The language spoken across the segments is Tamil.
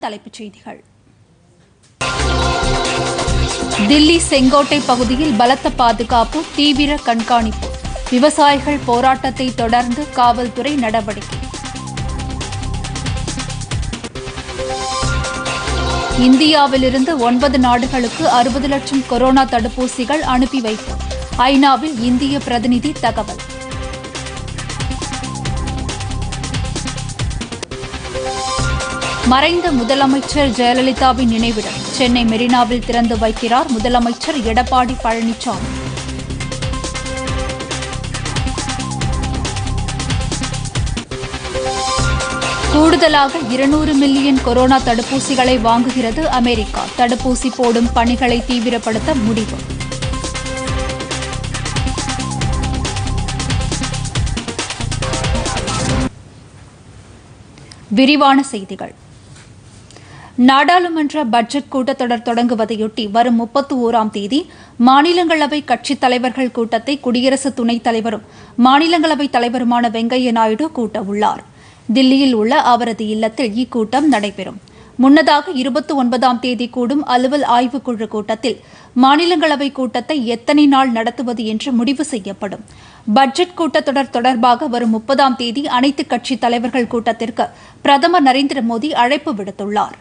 தலைப்புச் செய்திகள் தில்லி செங்கோட்டை பகுதியில் பலத்த பாதுகாப்பு தீவிர கண்காணிப்பு விவசாயிகள் போராட்டத்தை தொடர்ந்து காவல்துறை நடவடிக்கை இந்தியாவிலிருந்து ஒன்பது நாடுகளுக்கு அறுபது லட்சம் கொரோனா தடுப்பூசிகள் அனுப்பி வைப்பு ஐநாவில் இந்திய பிரதிநிதி தகவல் மறைந்த முதலமைச்சர் ஜெயலலிதாவின் நினைவிடம் சென்னை மெரினாவில் திறந்து வைக்கிறார் முதலமைச்சர் எடப்பாடி பழனிசாமி கூடுதலாக இருநூறு மில்லியன் கொரோனா தடுப்பூசிகளை வாங்குகிறது அமெரிக்கா தடுப்பூசி போடும் பணிகளை தீவிரப்படுத்த முடிவு விரிவான செய்திகள் நாடாளுமன்ற பட்ஜெட் கூட்டத்தொடர் தொடங்குவதையொட்டி வரும் முப்பத்தி ஓராம் தேதி மாநிலங்களவை கட்சித் தலைவர்கள் கூட்டத்தை குடியரசு துணைத் தலைவரும் மாநிலங்களவை தலைவருமான வெங்கையா நாயுடு கூட்ட உள்ளார் தில்லியில் உள்ள அவரது இல்லத்தில் இக்கூட்டம் நடைபெறும் முன்னதாக இருபத்தி ஒன்பதாம் தேதி கூடும் அலுவல் ஆய்வுக்குழு கூட்டத்தில் மாநிலங்களவை கூட்டத்தை எத்தனை நாள் நடத்துவது என்று முடிவு செய்யப்படும் பட்ஜெட் கூட்டத்தொடர் தொடர்பாக வரும் முப்பதாம் தேதி அனைத்துக் கட்சித் தலைவர்கள் கூட்டத்திற்கு பிரதமர் நரேந்திர மோடி அழைப்பு விடுத்துள்ளார்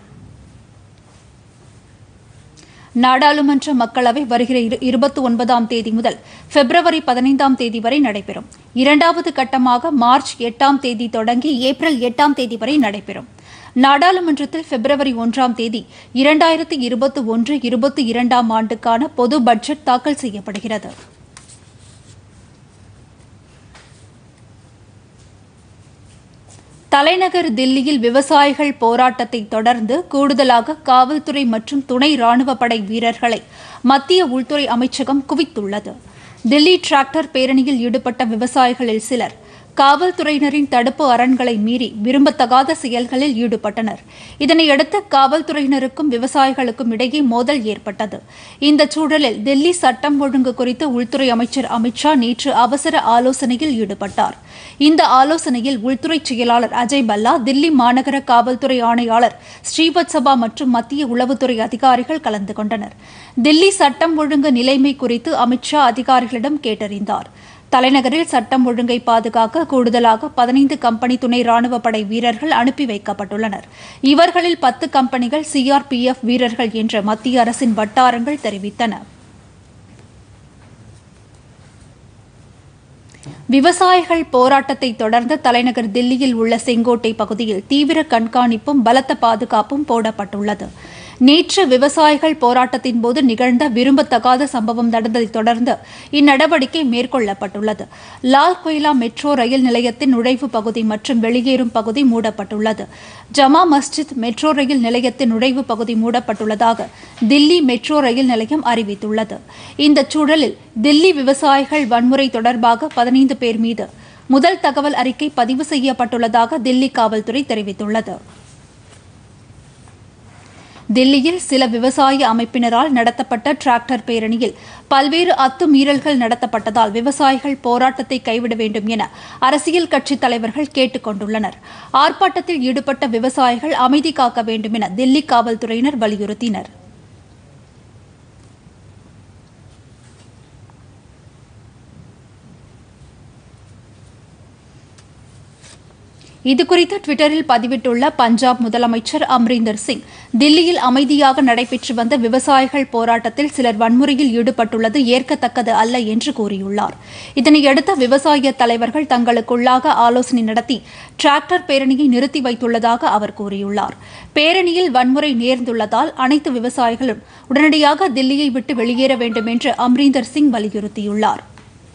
நாடாளுமன்ற மக்களவை வருகிற இருபத்தி ஒன்பதாம் தேதி முதல் பிப்ரவரி பதினைந்தாம் தேதி வரை நடைபெறும் இரண்டாவது கட்டமாக மார்ச் எட்டாம் தேதி தொடங்கி ஏப்ரல் எட்டாம் தேதி வரை நடைபெறும் நாடாளுமன்றத்தில் பிப்ரவரி ஒன்றாம் தேதி இரண்டாயிரத்து இருபத்தி ஒன்று இருபத்தி இரண்டாம் ஆண்டுக்கான பொது பட்ஜெட் தாக்கல் செய்யப்படுகிறது தலைநகர் தில்லியில் விவசாயிகள் போராட்டத்தை தொடர்ந்து கூடுதலாக காவல்துறை மற்றும் துணை ராணுவ படை வீரர்களை மத்திய உள்துறை அமைச்சகம் குவித்துள்ளது தில்லி டிராக்டர் பேரணியில் ஈடுபட்ட விவசாயிகளில் சிலர் காவல்துறையினரின் தடுப்பு அரண்களை மீறி விரும்பத்தகாத செயல்களில் ஈடுபட்டனர் இதனையடுத்து காவல்துறையினருக்கும் விவசாயிகளுக்கும் இடையே மோதல் ஏற்பட்டது இந்த சூழலில் தில்லி சட்டம் ஒழுங்கு குறித்து உள்துறை அமைச்சர் அமித்ஷா நேற்று அவசர ஆலோசனையில் ஈடுபட்டார் இந்த ஆலோசனையில் உள்துறை செயலாளர் அஜய் பல்லா தில்லி மாநகர காவல்துறை ஆணையாளர் ஸ்ரீவத்சபா மற்றும் மத்திய உளவுத்துறை அதிகாரிகள் கலந்து கொண்டனர் தில்லி சட்டம் ஒழுங்கு நிலைமை குறித்து அமித்ஷா அதிகாரிகளிடம் கேட்டறிந்தார் தலைநகரில் சட்டம் ஒழுங்கை பாதுகாக்க கூடுதலாக பதினைந்து கம்பெனி துணை ராணுவ படை வீரர்கள் அனுப்பி வைக்கப்பட்டுள்ளனர் இவர்களில் பத்து கம்பெனிகள் சிஆர்பிஎஃப் வீரர்கள் என்று மத்திய அரசின் வட்டாரங்கள் தெரிவித்தன விவசாயிகள் போராட்டத்தை தொடர்ந்து தலைநகர் தில்லியில் உள்ள செங்கோட்டை பகுதியில் தீவிர கண்காணிப்பும் பலத்த பாதுகாப்பும் போடப்பட்டுள்ளது நேற்று விவசாயிகள் போராட்டத்தின் போது நிகழ்ந்த விரும்பத்தகாத சம்பவம் நடந்ததைத் தொடர்ந்து இந்நடவடிக்கை மேற்கொள்ளப்பட்டுள்ளது லால் கொய்லா மெட்ரோ ரயில் நிலையத்தின் நுழைவு பகுதி மற்றும் வெளியேறும் பகுதி மூடப்பட்டுள்ளது ஜமா மஸ்ஜித் மெட்ரோ ரயில் நிலையத்தின் நுழைவு பகுதி மூடப்பட்டுள்ளதாக தில்லி மெட்ரோ ரயில் நிலையம் அறிவித்துள்ளது இந்த சூழலில் தில்லி விவசாயிகள் வன்முறை தொடர்பாக பதினைந்து பேர் மீது முதல் தகவல் அறிக்கை பதிவு செய்யப்பட்டுள்ளதாக தில்லி காவல்துறை தெரிவித்துள்ளது தில்லியில் சில விவசாய அமைப்பினரால் நடத்தப்பட்ட டிராக்டர் பேரணியில் பல்வேறு அத்துமீறல்கள் நடத்தப்பட்டதால் விவசாயிகள் போராட்டத்தை கைவிட வேண்டும் என அரசியல் கட்சித் தலைவர்கள் கேட்டுக் கொண்டுள்ளனர் ஆர்ப்பாட்டத்தில் ஈடுபட்ட விவசாயிகள் அமைதி காக்க வேண்டும் என தில்லி காவல்துறையினர் வலியுறுத்தினர் இதுகுறித்து டுவிட்டரில் பதிவிட்டுள்ள பஞ்சாப் முதலமைச்சர் அம்ரீந்தர் சிங் தில்லியில் அமைதியாக நடைபெற்று வந்த விவசாயிகள் போராட்டத்தில் சிலர் வன்முறையில் ஈடுபட்டுள்ளது ஏற்கத்தக்கது அல்ல என்று கூறியுள்ளார் இதனையடுத்து விவசாய தலைவர்கள் தங்களுக்குள்ளாக ஆலோசனை நடத்தி டிராக்டர் பேரணியை நிறுத்தி வைத்துள்ளதாக அவர் கூறியுள்ளார் பேரணியில் வன்முறை நேர்ந்துள்ளதால் அனைத்து விவசாயிகளும் உடனடியாக தில்லியை விட்டு வெளியேற வேண்டும் என்று அம்ரீந்தர் சிங் வலியுறுத்தியுள்ளார்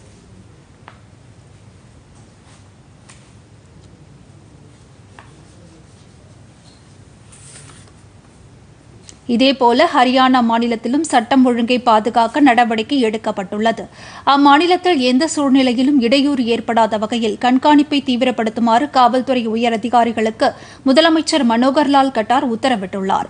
இதேபோல ஹரியானா மாநிலத்திலும் சட்டம் ஒழுங்கை பாதுகாக்க நடவடிக்கை எடுக்கப்பட்டுள்ளது அம்மாநிலத்தில் எந்த சூழ்நிலையிலும் இடையூறு ஏற்படாத வகையில் கண்காணிப்பை தீவிரப்படுத்துமாறு காவல்துறை உயர் அதிகாரிகளுக்கு முதலமைச்சர் மனோகர்லால் கட்டார் உத்தரவிட்டுள்ளார்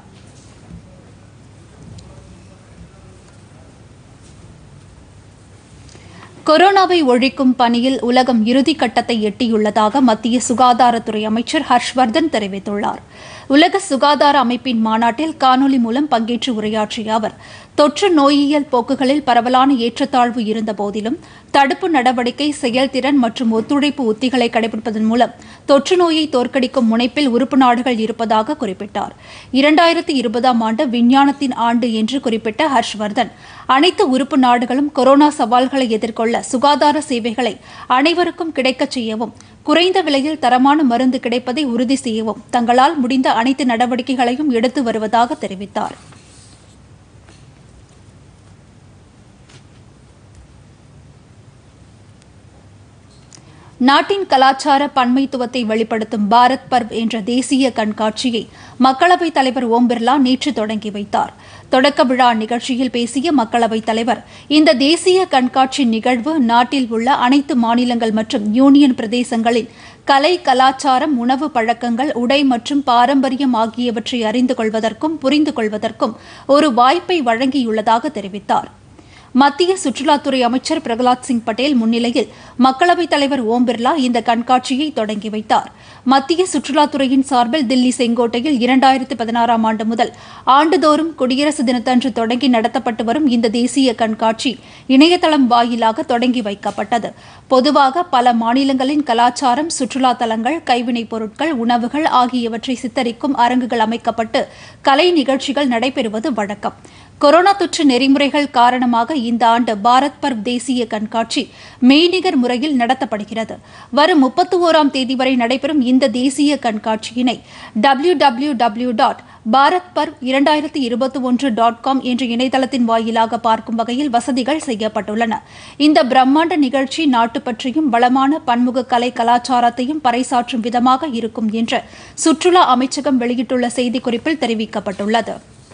கொரோனாவை ஒழிக்கும் பணியில் உலகம் இறுதிக்கட்டத்தை எட்டியுள்ளதாக மத்திய சுகாதாரத்துறை அமைச்சர் ஹர்ஷ்வர்தன் தெரிவித்துள்ளார் உலக சுகாதார அமைப்பின் மாநாட்டில் காணொலி மூலம் பங்கேற்று உரையாற்றிய அவர் தொற்று நோயியல் போக்குகளில் பரவலான ஏற்றத்தாழ்வு இருந்தபோதிலும் தடுப்பு நடவடிக்கை செயல்திறன் மற்றும் ஒத்துழைப்பு உத்திகளை கடைபிடிப்பதன் மூலம் தொற்று நோயை தோற்கடிக்கும் முனைப்பில் உறுப்பு நாடுகள் இருப்பதாக குறிப்பிட்டார் இரண்டாயிரத்தி இருபதாம் ஆண்டு விஞ்ஞானத்தின் ஆண்டு என்று குறிப்பிட்ட ஹர்ஷ்வர்தன் அனைத்து உறுப்பு நாடுகளும் கொரோனா சவால்களை எதிர்கொள்ள சுகாதார சேவைகளை அனைவருக்கும் கிடைக்கச் செய்யவும் குறைந்த விலையில் தரமான மருந்து கிடைப்பதை உறுதி செய்யவும் தங்களால் முடிந்த அனைத்து நடவடிக்கைகளையும் எடுத்து வருவதாக தெரிவித்தார் நாட்டின் கலாச்சார பன்மைத்துவத்தை வெளிப்படுத்தும் பாரத் பர்வ் என்ற தேசிய கண்காட்சியை மக்களவைத் தலைவர் ஓம் பிர்லா நேற்று தொடங்கி வைத்தார் தொடக்க விழா நிகழ்ச்சியில் பேசிய மக்களவைத் தலைவர் இந்த தேசிய கண்காட்சி நிகழ்வு நாட்டில் உள்ள அனைத்து மாநிலங்கள் மற்றும் யூனியன் பிரதேசங்களின் கலை கலாச்சாரம் உணவு பழக்கங்கள் உடை மற்றும் பாரம்பரியம் ஆகியவற்றை அறிந்து கொள்வதற்கும் புரிந்து கொள்வதற்கும் ஒரு வாய்ப்பை வழங்கியுள்ளதாக தெரிவித்தார் மத்திய சுற்றுலாத்துறை அமைச்சர் பிரகலாத் சிங் பட்டேல் முன்னிலையில் மக்களவைத் தலைவர் ஓம் பிர்லா இந்த கண்காட்சியை தொடங்கி வைத்தார் மத்திய சுற்றுலாத்துறையின் சார்பில் தில்லி செங்கோட்டையில் இரண்டாயிரத்து பதினாறாம் ஆண்டு முதல் ஆண்டுதோறும் குடியரசு தினத்தன்று தொடங்கி நடத்தப்பட்டு வரும் இந்த தேசிய கண்காட்சி இணையதளம் வாயிலாக தொடங்கி வைக்கப்பட்டது பொதுவாக பல மாநிலங்களின் கலாச்சாரம் சுற்றுலா தலங்கள் கைவினைப் பொருட்கள் உணவுகள் ஆகியவற்றை சித்தரிக்கும் அரங்குகள் அமைக்கப்பட்டு கலை நிகழ்ச்சிகள் நடைபெறுவது வழக்கம் கொரோனா தொற்று நெறிமுறைகள் காரணமாக இந்த ஆண்டு பாரத் பர்வ் தேசிய கண்காட்சி மெய்நிகர் முறையில் நடத்தப்படுகிறது வரும் முப்பத்தி ஓராம் தேதி வரை நடைபெறும் இந்த தேசிய கண்காட்சியினை W W W dot Bharat Parv இரண்டாயிரத்தி இருபத்தி ஒன்று டாட் காம் என்ற இணையதளத்தின் வாயிலாக பார்க்கும் வகையில் வசதிகள் செய்யப்பட்டுள்ளன இந்த பிரம்மாண்ட நிகழ்ச்சி நாட்டு பற்றியும் வளமான பன்முக கலை கலாச்சாரத்தையும் பறைசாற்றும் விதமாக இருக்கும் என்று சுற்றுலா அமைச்சகம் வெளியிட்டுள்ள செய்திக்குறிப்பில் தெரிவிக்கப்பட்டுள்ளது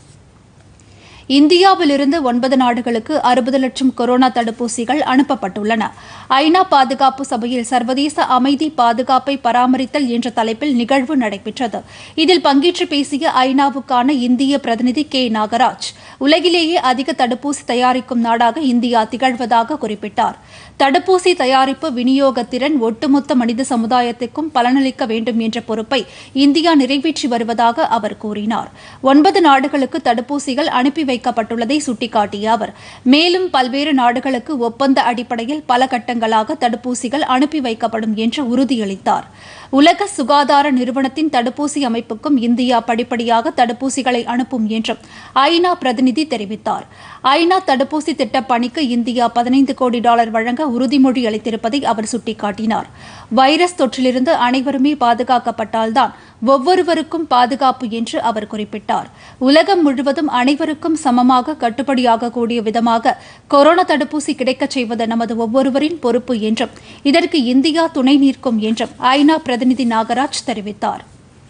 இந்தியாவிலிருந்து ஒன்பது நாடுகளுக்கு அறுபது லட்சம் கொரோனா தடுப்பூசிகள் அனுப்பப்பட்டுள்ளன ஐநா பாதுகாப்பு சபையில் சர்வதேச அமைதி பாதுகாப்பை பராமரித்தல் என்ற தலைப்பில் நிகழ்வு நடைபெற்றது இதில் பங்கேற்று பேசிய ஐநாவுக்கான இந்திய பிரதிநிதி கே நாகராஜ் உலகிலேயே அதிக தடுப்பூசி தயாரிக்கும் நாடாக இந்தியா திகழ்வதாக குறிப்பிட்டார் தடுப்பூசி தயாரிப்பு விநியோகத்திறன் ஒட்டுமொத்த மனித சமுதாயத்திற்கும் பலனளிக்க வேண்டும் என்ற பொறுப்பை இந்தியா நிறைவேற்றி வருவதாக அவர் கூறினார் ஒன்பது நாடுகளுக்கு தடுப்பூசிகள் அனுப்பி வைக்கப்பட்டுள்ளதை சுட்டிக்காட்டிய அவர் மேலும் பல்வேறு நாடுகளுக்கு ஒப்பந்த அடிப்படையில் பல கட்டங்களாக தடுப்பூசிகள் அனுப்பி வைக்கப்படும் என்று உறுதியளித்தார் உலக சுகாதார நிறுவனத்தின் தடுப்பூசி அமைப்புக்கும் இந்தியா படிப்படியாக தடுப்பூசிகளை அனுப்பும் என்றும் ஐநா பிரதிநிதி தெரிவித்தார் ஐநா தடுப்பூசி திட்ட பணிக்கு இந்தியா பதினைந்து கோடி டாலர் வழங்க உறுதிமொழி அளித்திருப்பதை அவர் சுட்டிக்காட்டினார் வைரஸ் தொற்றிலிருந்து அனைவருமே பாதுகாக்கப்பட்டால்தான் ஒவ்வொருவருக்கும் பாதுகாப்பு என்று அவர் குறிப்பிட்டார் உலகம் முழுவதும் அனைவருக்கும் சமமாக கட்டுப்படியாகக்கூடிய விதமாக கொரோனா தடுப்பூசி கிடைக்கச் செய்வது நமது ஒவ்வொருவரின் பொறுப்பு என்றும் இதற்கு இந்தியா துணை நிற்கும் என்றும் ஐநா பிரதிநிதி நாகராஜ் தெரிவித்தார்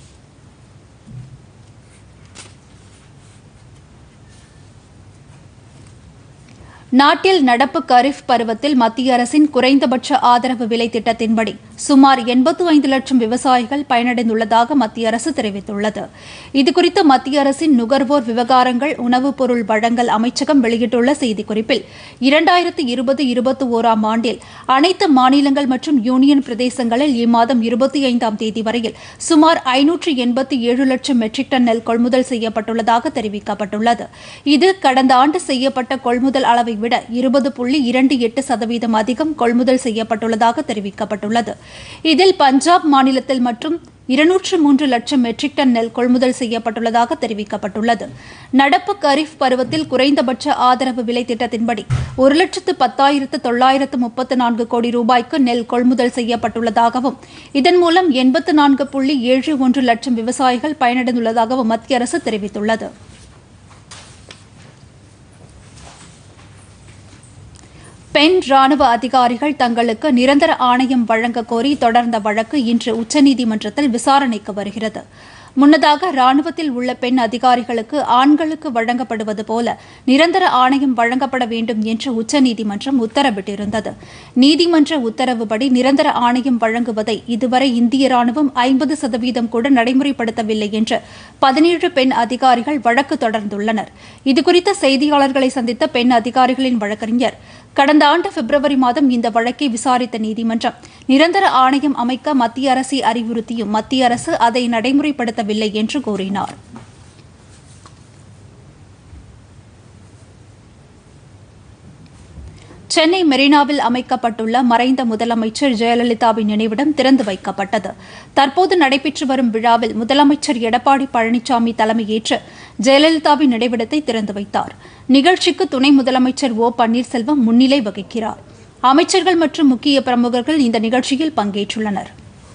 நாட்டில் நடப்பு கரீஃப் பருவத்தில் மத்திய அரசின் குறைந்தபட்ச ஆதரவு விலை திட்டத்தின்படி சுமார் எண்பத்து ஐந்து லட்சம் விவசாயிகள் பயனடைந்துள்ளதாக மத்திய அரசு தெரிவித்துள்ளது இதுகுறித்து மத்திய அரசின் நுகர்வோர் விவகாரங்கள் உணவுப் பொருள் வழங்கல் அமைச்சகம் வெளியிட்டுள்ள செய்திக்குறிப்பில் இரண்டாயிரத்து இருபது இருபத்தி ஓராம் ஆண்டில் அனைத்து மாநிலங்கள் மற்றும் யூனியன் பிரதேசங்களில் இம்மாதம் இருபத்தி ஐந்தாம் தேதி வரையில் சுமார் ஐநூற்று எண்பத்தி ஏழு லட்சம் மெட்ரிக் டன் நெல் கொள்முதல் செய்யப்பட்டுள்ளதாக தெரிவிக்கப்பட்டுள்ளது இது கடந்த ஆண்டு செய்யப்பட்ட கொள்முதல் அளவை விட இருபது புள்ளி இரண்டு எட்டு சதவீதம் அதிகம் கொள்முதல் செய்யப்பட்டுள்ளதாக தெரிவிக்கப்பட்டுள்ளது இதில் பஞ்சாப் மாநிலத்தில் மற்றும் இருநூற்று மூன்று லட்சம் மெட்ரிக் டன் நெல் கொள்முதல் செய்யப்பட்டுள்ளதாக தெரிவிக்கப்பட்டுள்ளது நடப்பு கரீஃப் பருவத்தில் குறைந்தபட்ச ஆதரவு விலை திட்டத்தின்படி ஒரு லட்சத்து பத்தாயிரத்து தொள்ளாயிரத்து முப்பத்து நான்கு கோடி ரூபாய்க்கு நெல் கொள்முதல் செய்யப்பட்டுள்ளதாகவும் இதன் மூலம் எண்பத்து நான்கு புள்ளி ஏழு ஒன்று லட்சம் விவசாயிகள் பயனடைந்துள்ளதாகவும் மத்திய அரசு தெரிவித்துள்ளது பெண் ராணுவ அதிகாரிகள் தங்களுக்கு நிரந்தர ஆணையம் வழங்க கோரி தொடர்ந்த வழக்கு இன்று உச்சநீதிமன்றத்தில் விசாரணைக்கு வருகிறது முன்னதாக ராணுவத்தில் உள்ள பெண் அதிகாரிகளுக்கு ஆண்களுக்கு வழங்கப்படுவது போல நிரந்தர ஆணையம் வழங்கப்பட வேண்டும் என்று உச்சநீதிமன்றம் உத்தரவிட்டிருந்தது நீதிமன்ற உத்தரவுப்படி நிரந்தர ஆணையம் வழங்குவதை இதுவரை இந்திய ராணுவம் ஐம்பது சதவீதம் கூட நடைமுறைப்படுத்தவில்லை என்று பதினேழு பெண் அதிகாரிகள் வழக்கு தொடர்ந்துள்ளனர் இதுகுறித்த செய்தியாளர்களை சந்தித்த பெண் அதிகாரிகளின் வழக்கறிஞர் கடந்த ஆண்டு பிப்ரவரி மாதம் இந்த வழக்கை விசாரித்த நீதிமன்றம் நிரந்தர ஆணையம் அமைக்க மத்திய அரசை அறிவுறுத்தியும் மத்திய அரசு அதை நடைமுறைப்படுத்தவில்லை என்று கூறினார் சென்னை மெரினாவில் அமைக்கப்பட்டுள்ள மறைந்த முதலமைச்சர் ஜெயலலிதாவின் நினைவிடம் திறந்து வைக்கப்பட்டது தற்போது நடைபெற்று வரும் விழாவில் முதலமைச்சர் எடப்பாடி பழனிசாமி தலைமையேற்று ஜெயலலிதாவின் நினைவிடத்தை திறந்து வைத்தார் நிகழ்ச்சிக்கு துணை முதலமைச்சர் ஓ பன்னீர்செல்வம் முன்னிலை வகிக்கிறார் அமைச்சர்கள் மற்றும் முக்கிய பிரமுகர்கள் இந்த நிகழ்ச்சியில் பங்கேற்றுள்ளனர்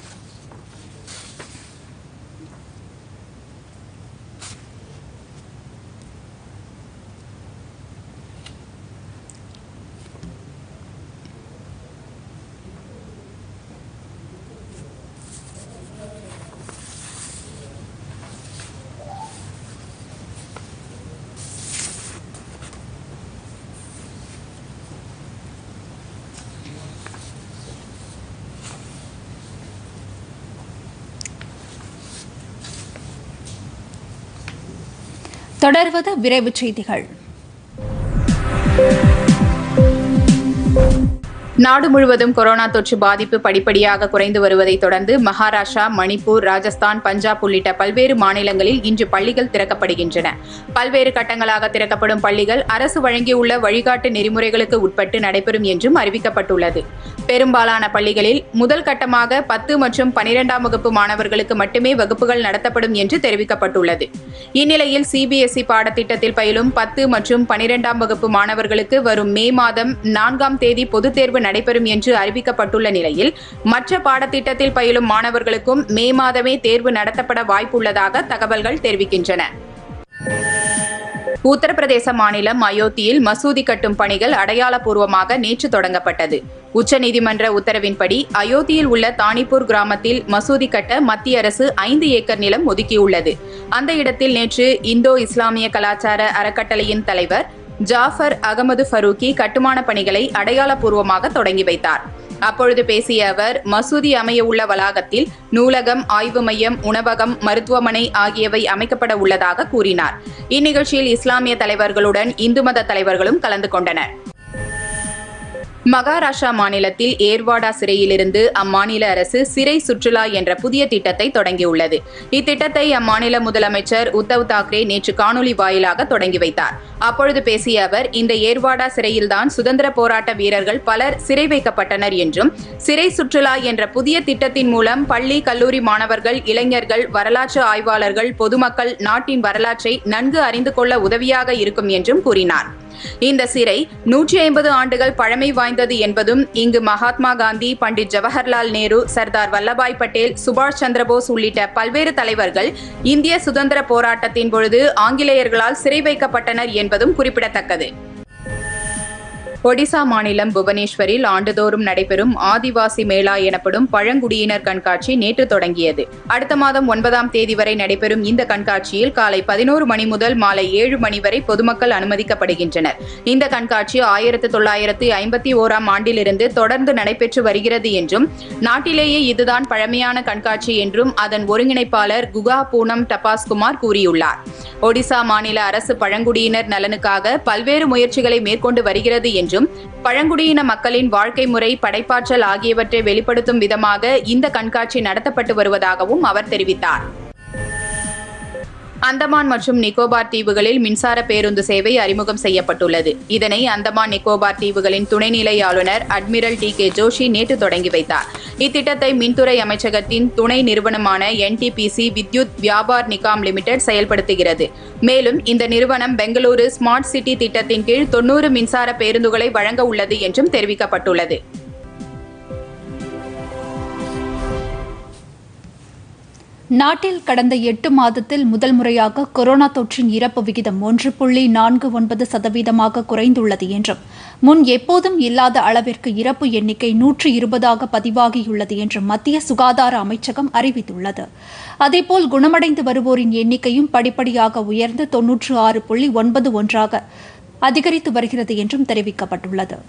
தொடர்வது விரைவுச் செய்திகள் நாடு முழுவதும் கொரோனா தொற்று பாதிப்பு படிப்படியாக குறைந்து வருவதை தொடர்ந்து மகாராஷ்டிரா மணிப்பூர் ராஜஸ்தான் பஞ்சாப் உள்ளிட்ட பல்வேறு மாநிலங்களில் இன்று பள்ளிகள் திறக்கப்படுகின்றன பல்வேறு கட்டங்களாக திறக்கப்படும் பள்ளிகள் அரசு வழங்கியுள்ள வழிகாட்டு நெறிமுறைகளுக்கு உட்பட்டு நடைபெறும் என்றும் அறிவிக்கப்பட்டுள்ளது பெரும்பாலான பள்ளிகளில் முதல் கட்டமாக பத்து மற்றும் பனிரெண்டாம் வகுப்பு மாணவர்களுக்கு மட்டுமே வகுப்புகள் நடத்தப்படும் என்று தெரிவிக்கப்பட்டுள்ளது இந்நிலையில் சிபிஎஸ்இ பாடத்திட்டத்தில் பயிலும் பத்து மற்றும் பனிரெண்டாம் வகுப்பு மாணவர்களுக்கு வரும் மே மாதம் நான்காம் தேதி பொதுத் தேர்வு நடைபெறும் என்று அறிவிக்கப்பட்டுள்ள நிலையில் மற்ற பாடத்திட்டத்தில் பயிலும் மாணவர்களுக்கும் மே மாதமே தேர்வு நடத்தப்பட வாய்ப்புள்ளதாக தகவல்கள் தெரிவிக்கின்றன உத்தரப்பிரதேச மாநிலம் அயோத்தியில் மசூதி கட்டும் பணிகள் அடையாளப்பூர்வமாக நேற்று தொடங்கப்பட்டது உச்சநீதிமன்ற உத்தரவின்படி அயோத்தியில் உள்ள தானிப்பூர் கிராமத்தில் மசூதி கட்ட மத்திய அரசு ஐந்து ஏக்கர் நிலம் ஒதுக்கியுள்ளது அந்த இடத்தில் நேற்று இந்தோ இஸ்லாமிய கலாச்சார அறக்கட்டளையின் தலைவர் ஜாஃபர் அகமது ஃபரூக்கி கட்டுமான பணிகளை அடையாளப்பூர்வமாக தொடங்கி வைத்தார் அப்பொழுது பேசிய அவர் மசூதி அமைய உள்ள வளாகத்தில் நூலகம் ஆய்வு மையம் உணவகம் மருத்துவமனை ஆகியவை அமைக்கப்பட உள்ளதாக கூறினார் இந்நிகழ்ச்சியில் இஸ்லாமிய தலைவர்களுடன் இந்து மத தலைவர்களும் கலந்து கொண்டனர் மகாராஷ்டிரா மாநிலத்தில் ஏர்வாடா சிறையிலிருந்து அம்மாநில அரசு சிறை சுற்றுலா என்ற புதிய திட்டத்தை தொடங்கியுள்ளது இத்திட்டத்தை அம்மாநில முதலமைச்சர் உத்தவ் தாக்கரே நேற்று காணொலி வாயிலாக தொடங்கி வைத்தார் அப்பொழுது பேசிய அவர் இந்த ஏர்வாடா சிறையில்தான் சுதந்திர போராட்ட வீரர்கள் பலர் சிறை வைக்கப்பட்டனர் என்றும் சிறை சுற்றுலா என்ற புதிய திட்டத்தின் மூலம் பள்ளி கல்லூரி மாணவர்கள் இளைஞர்கள் வரலாற்று ஆய்வாளர்கள் பொதுமக்கள் நாட்டின் வரலாற்றை நன்கு அறிந்து கொள்ள உதவியாக இருக்கும் என்றும் கூறினார் இந்த சிறை நூற்றி ஐம்பது ஆண்டுகள் பழமை வாய்ந்தது என்பதும் இங்கு மகாத்மா காந்தி பண்டிட் ஜவஹர்லால் நேரு சர்தார் வல்லபாய் பட்டேல் சுபாஷ் சந்திரபோஸ் உள்ளிட்ட பல்வேறு தலைவர்கள் இந்திய சுதந்திர போராட்டத்தின் பொழுது ஆங்கிலேயர்களால் சிறை வைக்கப்பட்டனர் என்பதும் குறிப்பிடத்தக்கது ஒடிசா மாநிலம் புவனேஸ்வரில் ஆண்டுதோறும் நடைபெறும் ஆதிவாசி மேளா எனப்படும் பழங்குடியினர் கண்காட்சி நேற்று தொடங்கியது அடுத்த மாதம் ஒன்பதாம் தேதி வரை நடைபெறும் இந்த கண்காட்சியில் காலை பதினோரு மணி முதல் மாலை ஏழு மணி வரை பொதுமக்கள் அனுமதிக்கப்படுகின்றனர் இந்த கண்காட்சி ஆயிரத்து தொள்ளாயிரத்து ஐம்பத்தி ஓராம் ஆண்டிலிருந்து தொடர்ந்து நடைபெற்று வருகிறது என்றும் நாட்டிலேயே இதுதான் பழமையான கண்காட்சி என்றும் அதன் ஒருங்கிணைப்பாளர் குகா பூனம் டபாஸ்குமார் கூறியுள்ளார் ஒடிசா மாநில அரசு பழங்குடியினர் நலனுக்காக பல்வேறு முயற்சிகளை மேற்கொண்டு வருகிறது என்றும் பழங்குடியின மக்களின் வாழ்க்கை முறை படைப்பாற்றல் ஆகியவற்றை வெளிப்படுத்தும் விதமாக இந்த கண்காட்சி நடத்தப்பட்டு வருவதாகவும் அவர் தெரிவித்தார் அந்தமான் மற்றும் நிக்கோபார் தீவுகளில் மின்சார பேருந்து சேவை அறிமுகம் செய்யப்பட்டுள்ளது இதனை அந்தமான் நிக்கோபார் தீவுகளின் துணைநிலை ஆளுநர் அட்மிரல் டி கே ஜோஷி நேற்று தொடங்கி வைத்தார் இத்திட்டத்தை மின்துறை அமைச்சகத்தின் துணை நிறுவனமான என்டிபிசி வித்யுத் வியாபார் நிகாம் லிமிடெட் செயல்படுத்துகிறது மேலும் இந்த நிறுவனம் பெங்களூரு ஸ்மார்ட் சிட்டி திட்டத்தின் கீழ் தொன்னூறு மின்சார பேருந்துகளை வழங்க உள்ளது என்றும் தெரிவிக்கப்பட்டுள்ளது நாட்டில் கடந்த எட்டு மாதத்தில் முதல் முறையாக கொரோனா தொற்றின் இறப்பு விகிதம் ஒன்று புள்ளி நான்கு ஒன்பது சதவீதமாக குறைந்துள்ளது என்றும் முன் எப்போதும் இல்லாத அளவிற்கு இறப்பு எண்ணிக்கை நூற்று இருபதாக பதிவாகியுள்ளது என்றும் மத்திய சுகாதார அமைச்சகம் அறிவித்துள்ளது அதேபோல் குணமடைந்து வருவோரின் எண்ணிக்கையும் படிப்படியாக உயர்ந்து தொன்னூற்று ஆறு புள்ளி ஒன்பது ஒன்றாக அதிகரித்து வருகிறது என்றும் தெரிவிக்கப்பட்டுள்ளது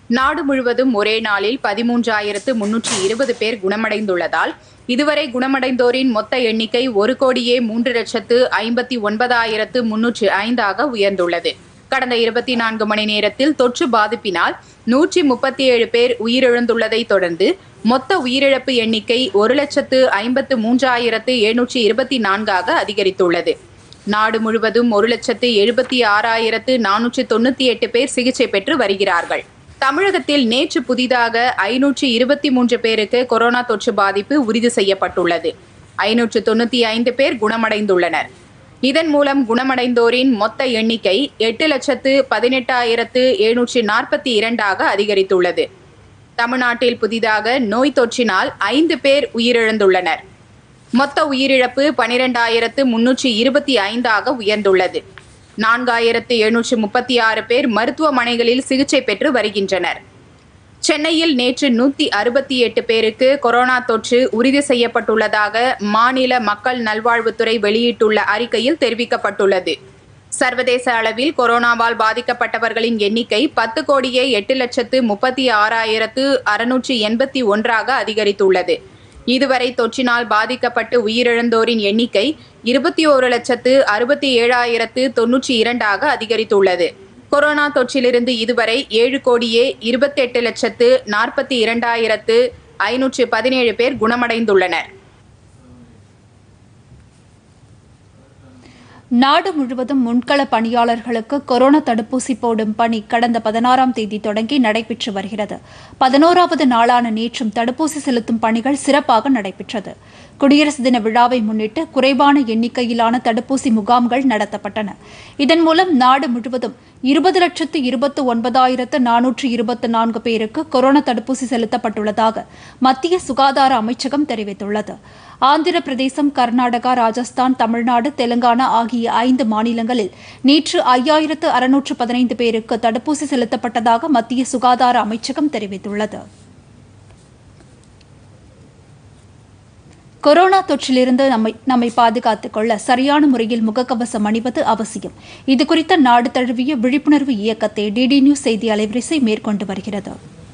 நாடு முழுவதும் ஒரே நாளில் பதிமூன்றாயிரத்து முன்னூற்றி இருபது பேர் குணமடைந்துள்ளதால் இதுவரை குணமடைந்தோரின் மொத்த எண்ணிக்கை ஒரு கோடியே மூன்று லட்சத்து ஐம்பத்தி ஒன்பதாயிரத்து முன்னூற்று ஐந்தாக உயர்ந்துள்ளது கடந்த இருபத்தி நான்கு மணி நேரத்தில் தொற்று பாதிப்பினால் நூற்றி முப்பத்தி ஏழு பேர் உயிரிழந்துள்ளதை தொடர்ந்து மொத்த உயிரிழப்பு எண்ணிக்கை ஒரு லட்சத்து ஐம்பத்து மூன்றாயிரத்து எழுநூற்றி இருபத்தி நான்காக அதிகரித்துள்ளது நாடு முழுவதும் ஒரு லட்சத்து எழுபத்தி ஆறாயிரத்து நானூற்றி தொண்ணூத்தி எட்டு பேர் சிகிச்சை பெற்று வருகிறார்கள் தமிழகத்தில் நேற்று புதிதாக ஐநூற்று இருபத்தி மூன்று பேருக்கு கொரோனா தொற்று பாதிப்பு உறுதி செய்யப்பட்டுள்ளது ஐநூற்று தொண்ணூத்தி ஐந்து பேர் குணமடைந்துள்ளனர் இதன் மூலம் குணமடைந்தோரின் மொத்த எண்ணிக்கை எட்டு லட்சத்து பதினெட்டாயிரத்து எழுநூற்றி நாற்பத்தி இரண்டாக அதிகரித்துள்ளது தமிழ்நாட்டில் புதிதாக நோய் தொற்றினால் ஐந்து பேர் உயிரிழந்துள்ளனர் மொத்த உயிரிழப்பு பனிரெண்டாயிரத்து முன்னூற்றி இருபத்தி ஐந்தாக உயர்ந்துள்ளது நான்காயிரத்து எழுநூற்று முப்பத்தி ஆறு பேர் மருத்துவமனைகளில் சிகிச்சை பெற்று வருகின்றனர் சென்னையில் நேற்று நூத்தி அறுபத்தி எட்டு பேருக்கு கொரோனா தொற்று உறுதி செய்யப்பட்டுள்ளதாக மாநில மக்கள் நல்வாழ்வுத்துறை வெளியிட்டுள்ள அறிக்கையில் தெரிவிக்கப்பட்டுள்ளது சர்வதேச அளவில் கொரோனாவால் பாதிக்கப்பட்டவர்களின் எண்ணிக்கை பத்து கோடியே எட்டு லட்சத்து முப்பத்தி ஆறாயிரத்து அறுநூற்றி எண்பத்தி ஒன்றாக அதிகரித்துள்ளது இதுவரை தொற்றினால் பாதிக்கப்பட்டு உயிரிழந்தோரின் எண்ணிக்கை இருபத்தி ஓரு லட்சத்து அறுபத்தி ஏழாயிரத்து தொன்னூற்றி இரண்டாக அதிகரித்துள்ளது கொரோனா தொற்றிலிருந்து இதுவரை ஏழு கோடியே இருபத்தெட்டு லட்சத்து நாற்பத்தி இரண்டாயிரத்து ஐநூற்று பதினேழு பேர் குணமடைந்துள்ளனர் நாடு முழுவதும் முன்கள பணியாளர்களுக்கு கொரோனா தடுப்பூசி போடும் பணி கடந்த பதினாறாம் தேதி தொடங்கி நடைபெற்று வருகிறது பதினோராவது நாளான நேற்றும் தடுப்பூசி செலுத்தும் பணிகள் சிறப்பாக நடைபெற்றது குடியரசு தின விழாவை முன்னிட்டு குறைவான எண்ணிக்கையிலான தடுப்பூசி முகாம்கள் நடத்தப்பட்டன இதன் மூலம் நாடு முழுவதும் இருபது லட்சத்து இருபத்து ஒன்பதாயிரத்து நானூற்று இருபத்து நான்கு பேருக்கு கொரோனா தடுப்பூசி செலுத்தப்பட்டுள்ளதாக மத்திய சுகாதார அமைச்சகம் தெரிவித்துள்ளது ஆந்திர பிரதேசம் கர்நாடகா ராஜஸ்தான் தமிழ்நாடு தெலுங்கானா ஆகிய ஐந்து மாநிலங்களில் நேற்று ஐயாயிரத்து அறுநூற்று பதினைந்து பேருக்கு தடுப்பூசி செலுத்தப்பட்டதாக மத்திய சுகாதார அமைச்சகம் தெரிவித்துள்ளது கொரோனா தொற்றிலிருந்து நம்மை நம்மை பாதுகாத்துக் கொள்ள சரியான முறையில் முகக்கவசம் அணிவது அவசியம் இதுகுறித்த நாடு தழுவிய விழிப்புணர்வு இயக்கத்தை டிடி நியூஸ் செய்தி அலைவரிசை மேற்கொண்டு வருகிறது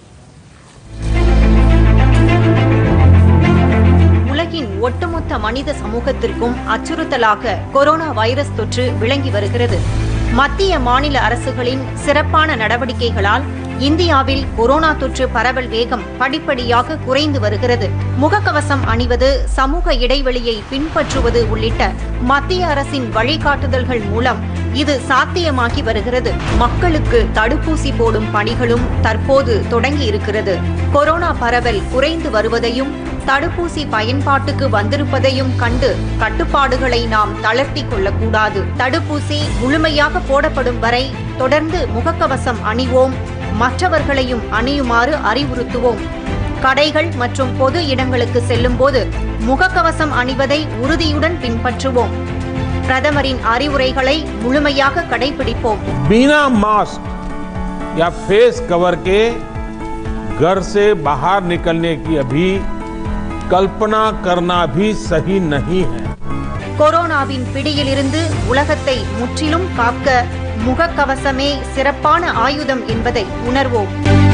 உலகின் ஒட்டுமொத்த மனித சமூகத்திற்கும் அச்சுறுத்தலாக கொரோனா வைரஸ் தொற்று விளங்கி வருகிறது மத்திய மாநில அரசுகளின் சிறப்பான நடவடிக்கைகளால் இந்தியாவில் கொரோனா தொற்று பரவல் வேகம் படிப்படியாக குறைந்து வருகிறது முகக்கவசம் அணிவது சமூக இடைவெளியை பின்பற்றுவது உள்ளிட்ட மத்திய அரசின் வழிகாட்டுதல்கள் மூலம் இது சாத்தியமாகி வருகிறது மக்களுக்கு தடுப்பூசி போடும் பணிகளும் தற்போது தொடங்கி இருக்கிறது கொரோனா பரவல் குறைந்து வருவதையும் தடுப்பூசி பயன்பாட்டுக்கு வந்திருப்பதையும் கண்டு கட்டுப்பாடுகளை நாம் தளர்த்தி கொள்ளக்கூடாது தடுப்பூசி முழுமையாக போடப்படும் வரை தொடர்ந்து முகக்கவசம் அணிவோம் மற்றவர்களையும் அணியுமாறு அறிவுறுத்துவோம் கடைகள் மற்றும் பொது இடங்களுக்கு செல்லும்போது முகக்கவசம் அணிவதை உறுதியுடன் பின்பற்றுவோம் பிரதமரின் அறிவுரைகளை முழுமையாக கடைபிடிப்போம் बिना मास्क या फेस कवर के घर से बाहर निकलने की अभी कल्पना करना भी सही नहीं है கொரோனாவின் பிடியிலிருந்து உலகத்தை முற்றிலும் காக்க முகக்கவசமே சிறப்பான ஆயுதம் என்பதை உணர்வோம்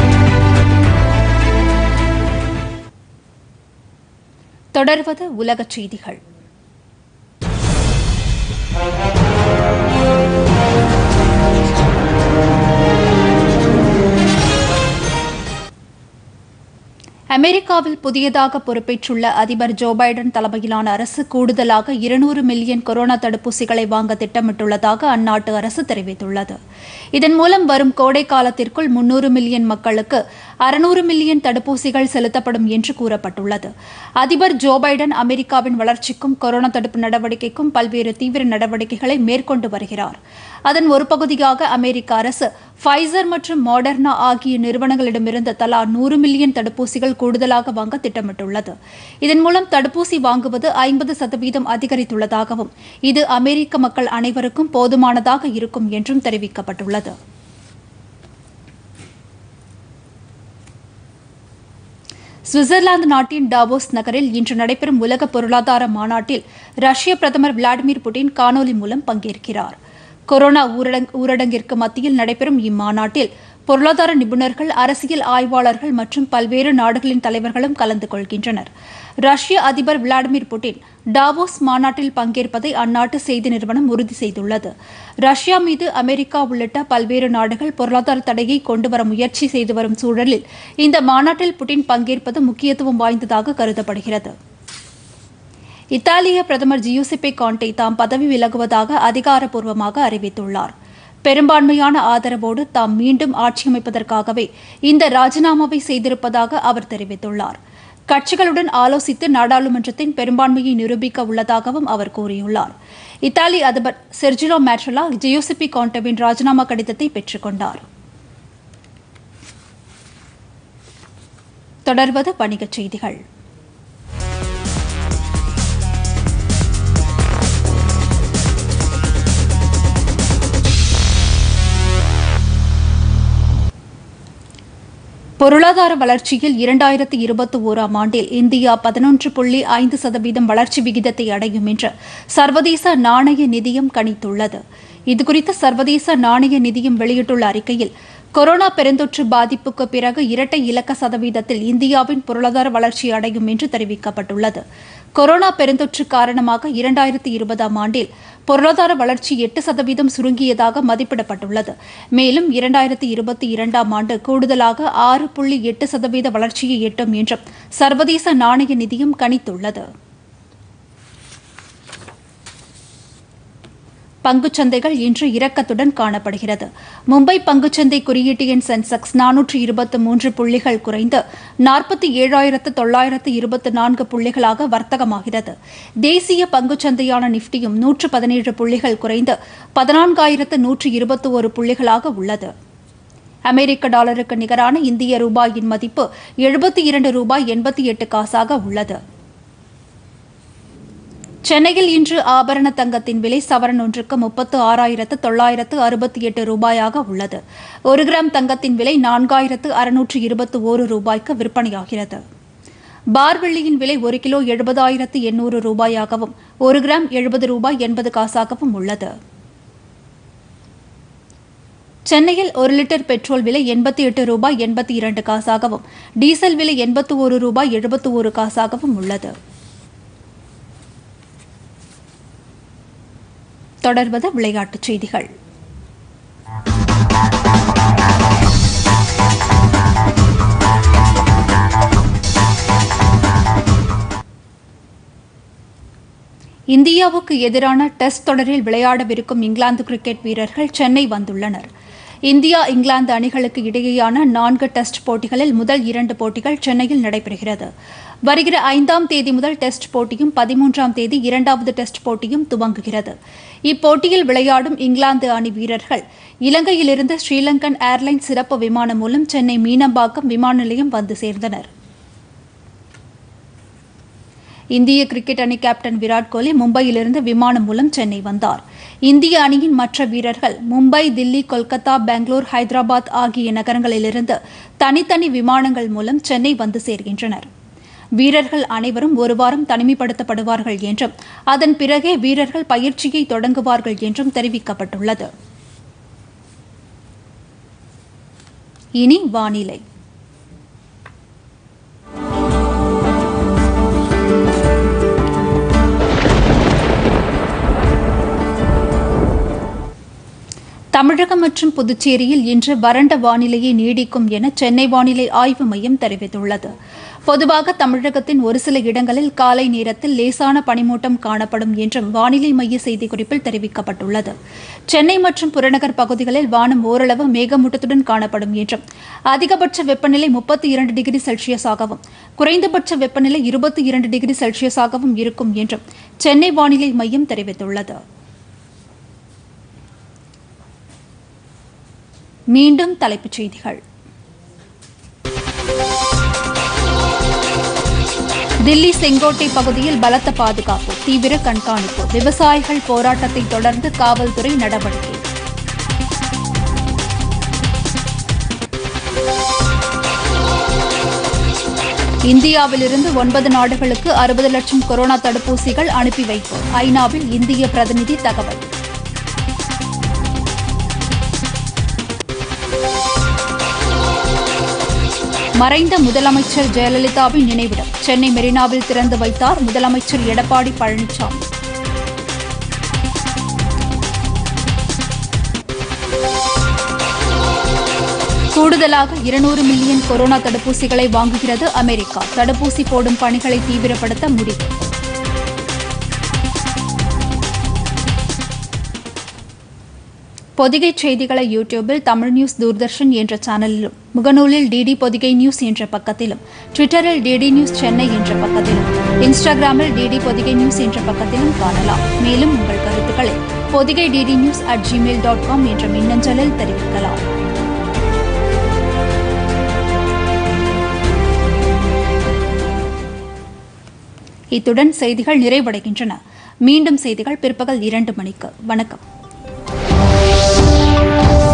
தொடர்வது உலகச் செய்திகள் அமெரிக்காவில் புதியதாக பொறுப்பேற்றுள்ள அதிபர் ஜோ பைடன் தலைமையிலான அரசு கூடுதலாக இருநூறு மில்லியன் கொரோனா தடுப்பூசிகளை வாங்க திட்டமிட்டுள்ளதாக அந்நாட்டு அரசு தெரிவித்துள்ளது இதன் மூலம் வரும் கோடை காலத்திற்குள் முன்னூறு மில்லியன் மக்களுக்கு அறுநூறு மில்லியன் தடுப்பூசிகள் செலுத்தப்படும் என்று கூறப்பட்டுள்ளது அதிபர் ஜோ பைடன் அமெரிக்காவின் வளர்ச்சிக்கும் கொரோனா தடுப்பு நடவடிக்கைக்கும் பல்வேறு தீவிர நடவடிக்கைகளை மேற்கொண்டு வருகிறார் அதன் ஒரு பகுதியாக அமெரிக்க அரசு ஃபைசர் மற்றும் மாடர்னா ஆகிய நிறுவனங்களிடமிருந்து தலா நூறு மில்லியன் தடுப்பூசிகள் கூடுதலாக வாங்க திட்டமிட்டுள்ளது இதன் மூலம் தடுப்பூசி வாங்குவது ஐம்பது சதவீதம் அதிகரித்துள்ளதாகவும் இது அமெரிக்க மக்கள் அனைவருக்கும் போதுமானதாக இருக்கும் என்றும் தெரிவிக்கப்பட்டுள்ளது சுவிட்சர்லாந்து நாட்டின் டாவோஸ் நகரில் இன்று நடைபெறும் உலக பொருளாதார மாநாட்டில் ரஷ்ய பிரதமர் விளாடிமிர் புட்டின் காணொலி மூலம் பங்கேற்கிறார் கொரோனா ஊரடங் ஊரடங்கிற்கு மத்தியில் நடைபெறும் இம்மாநாட்டில் பொருளாதார நிபுணர்கள் அரசியல் ஆய்வாளர்கள் மற்றும் பல்வேறு நாடுகளின் தலைவர்களும் கலந்து கொள்கின்றனர் ரஷ்ய அதிபர் விளாடிமிர் புட்டின் டாவோஸ் மாநாட்டில் பங்கேற்பதை அந்நாட்டு செய்தி நிறுவனம் உறுதி செய்துள்ளது ரஷ்யா மீது அமெரிக்கா உள்ளிட்ட பல்வேறு நாடுகள் பொருளாதார தடையை கொண்டுவர முயற்சி செய்து வரும் சூழலில் இந்த மாநாட்டில் புட்டின் பங்கேற்பது முக்கியத்துவம் வாய்ந்ததாக கருதப்படுகிறது இத்தாலிய பிரதமர் ஜியூசிப்பே கான்டே தாம் பதவி விலகுவதாக அதிகாரப்பூர்வமாக அறிவித்துள்ளார் பெரும்பான்மையான ஆதரவோடு தாம் மீண்டும் ஆட்சியமைப்பதற்காகவே இந்த ராஜினாமாவை செய்திருப்பதாக அவர் தெரிவித்துள்ளார் கட்சிகளுடன் ஆலோசித்து நாடாளுமன்றத்தின் பெரும்பான்மையை நிரூபிக்க உள்ளதாகவும் அவர் கூறியுள்ளார் இத்தாலி அதிபர் செர்ஜிலோ மேட்ரலா ஜியோசிப்பி கான்டேவின் ராஜினாமா கடிதத்தை பெற்றுக்கொண்டார் தொடர்வது வணிகச் செய்திகள் பொருளாதார வளர்ச்சியில் இரண்டாயிரத்தி இருபத்தி ஓராம் ஆண்டில் இந்தியா பதினொன்று புள்ளி ஐந்து சதவீதம் வளர்ச்சி விகிதத்தை அடையும் என்று சர்வதேச நாணய நிதியம் கணித்துள்ளது இதுகுறித்து சர்வதேச நாணய நிதியம் வெளியிட்டுள்ள அறிக்கையில் கொரோனா பெருந்தொற்று பாதிப்புக்கு பிறகு இரட்டை இலக்க சதவீதத்தில் இந்தியாவின் பொருளாதார வளர்ச்சி அடையும் என்று தெரிவிக்கப்பட்டுள்ளது கொரோனா பெருந்தொற்று காரணமாக இரண்டாயிரத்தி இருபதாம் ஆண்டில் பொருளாதார வளர்ச்சி எட்டு சதவீதம் சுருங்கியதாக மதிப்பிடப்பட்டுள்ளது மேலும் இரண்டாயிரத்தி இருபத்தி இரண்டாம் ஆண்டு கூடுதலாக ஆறு புள்ளி எட்டு சதவீத வளர்ச்சியை எட்டும் என்றும் சர்வதேச நாணய நிதியம் கணித்துள்ளது பங்குச்சந்தைகள் இன்று இறக்கத்துடன் காணப்படுகிறது மும்பை பங்குச்சந்தை குறியீட்டு எண் சென்செக்ஸ் நானூற்று இருபத்தி மூன்று புள்ளிகள் குறைந்து நாற்பத்தி ஏழாயிரத்து தொள்ளாயிரத்து இருபத்தி நான்கு புள்ளிகளாக வர்த்தகமாகிறது தேசிய பங்குச்சந்தையான நிப்டியும் நூற்று பதினேழு புள்ளிகள் குறைந்து பதினான்காயிரத்து நூற்று இருபத்தி ஒரு புள்ளிகளாக உள்ளது அமெரிக்க டாலருக்கு நிகரான இந்திய ரூபாயின் மதிப்பு எழுபத்தி இரண்டு ரூபாய் எண்பத்தி எட்டு காசாக உள்ளது சென்னையில் இன்று ஆபரண தங்கத்தின் விலை சவரன் ஒன்றுக்கு முப்பத்து ஆறாயிரத்து தொள்ளாயிரத்து அறுபத்தி எட்டு ரூபாயாக உள்ளது ஒரு கிராம் தங்கத்தின் விலை நான்காயிரத்து அறுநூற்று இருபத்தி ஓரு ரூபாய்க்கு விற்பனையாகிறது பார் வெள்ளியின் விலை ஒரு கிலோ எழுபதாயிரத்து எண்ணூறு ரூபாயாகவும் ஒரு கிராம் எழுபது ரூபாய் எண்பது காசாகவும் உள்ளது சென்னையில் ஒரு லிட்டர் பெட்ரோல் விலை எண்பத்தி எட்டு ரூபாய் எண்பத்தி இரண்டு காசாகவும் டீசல் விலை எண்பத்தி ஒரு ரூபாய் எழுபத்தி ஒரு காசாகவும் உள்ளது தொடர்வது விளையாட்டுச் செய்திகள் இந்தியாவுக்கு எதிரான டெஸ்ட் தொடரில் விளையாடவிருக்கும் இங்கிலாந்து கிரிக்கெட் வீரர்கள் சென்னை வந்துள்ளனர் இந்தியா இங்கிலாந்து அணிகளுக்கு இடையேயான நான்கு டெஸ்ட் போட்டிகளில் முதல் இரண்டு போட்டிகள் சென்னையில் நடைபெறுகிறது வருகிற ஐந்தாம் தேதி முதல் டெஸ்ட் போட்டியும் பதிமூன்றாம் தேதி இரண்டாவது டெஸ்ட் போட்டியும் துவங்குகிறது இப்போட்டியில் விளையாடும் இங்கிலாந்து அணி வீரர்கள் இலங்கையிலிருந்து ஸ்ரீலங்கன் ஏர்லைன்ஸ் சிறப்பு விமானம் மூலம் சென்னை மீனம்பாக்கம் விமான நிலையம் வந்து சேர்ந்தனர் இந்திய கிரிக்கெட் அணி கேப்டன் விராட் கோலி மும்பையிலிருந்து விமானம் மூலம் சென்னை வந்தார் இந்திய அணியின் மற்ற வீரர்கள் மும்பை தில்லி கொல்கத்தா பெங்களூர் ஹைதராபாத் ஆகிய நகரங்களிலிருந்து தனித்தனி விமானங்கள் மூலம் சென்னை வந்து சேர்கின்றனர் வீரர்கள் அனைவரும் ஒரு வாரம் தனிமைப்படுத்தப்படுவார்கள் என்றும் அதன் பிறகே வீரர்கள் பயிற்சியை தொடங்குவார்கள் என்றும் தெரிவிக்கப்பட்டுள்ளது இனி வானிலை தமிழகம் மற்றும் புதுச்சேரியில் இன்று வறண்ட வானிலையே நீடிக்கும் என சென்னை வானிலை ஆய்வு மையம் தெரிவித்துள்ளது பொதுவாக தமிழகத்தின் ஒரு சில இடங்களில் காலை நேரத்தில் லேசான பனிமூட்டம் காணப்படும் என்றும் வானிலை மைய செய்திக்குறிப்பில் தெரிவிக்கப்பட்டுள்ளது சென்னை மற்றும் புறநகர் பகுதிகளில் வானம் ஓரளவு மேகமூட்டத்துடன் காணப்படும் என்றும் அதிகபட்ச வெப்பநிலை முப்பத்தி இரண்டு டிகிரி செல்சியஸாகவும் குறைந்தபட்ச வெப்பநிலை இருபத்தி இரண்டு டிகிரி செல்சியஸாகவும் இருக்கும் என்றும் சென்னை வானிலை மையம் தெரிவித்துள்ளது மீண்டும் தலைப்புச் செய்திகள் தில்லி செங்கோட்டை பகுதியில் பலத்த பாதுகாப்பு தீவிர கண்காணிப்பு விவசாயிகள் போராட்டத்தை தொடர்ந்து காவல்துறை நடவடிக்கை இந்தியாவிலிருந்து ஒன்பது நாடுகளுக்கு அறுபது லட்சம் கொரோனா தடுப்பூசிகள் அனுப்பி வைப்பு ஐநாவில் இந்திய பிரதிநிதி தகவல் மறைந்த முதலமைச்சர் ஜெயலலிதாவின் நினைவிடம் சென்னை மெரினாவில் திறந்து வைத்தார் முதலமைச்சர் எடப்பாடி பழனிசாமி கூடுதலாக இருநூறு மில்லியன் கொரோனா தடுப்பூசிகளை வாங்குகிறது அமெரிக்கா தடுப்பூசி போடும் பணிகளை தீவிரப்படுத்த முடிவு பொதிகை செய்திகளை யூடியூபில் தமிழ் நியூஸ் தூர்தர்ஷன் என்ற சேனலிலும் முகநூலில் டிடி பொதிகை நியூஸ் என்ற பக்கத்திலும் ட்விட்டரில் டிடி நியூஸ் சென்னை என்ற பக்கத்திலும் இன்ஸ்டாகிராமில் டிடி பொதிகை நியூஸ் என்ற பக்கத்திலும் காணலாம் மேலும் உங்கள் கருத்துக்களை Podhigai DD news at Gmail dot com என்ற மின்னஞ்சலில் தெரிவிக்கலாம் இத்துடன் செய்திகள் நிறைவடைகின்றன மீண்டும் செய்திகள் பிற்பகல் இரண்டு மணிக்கு வணக்கம்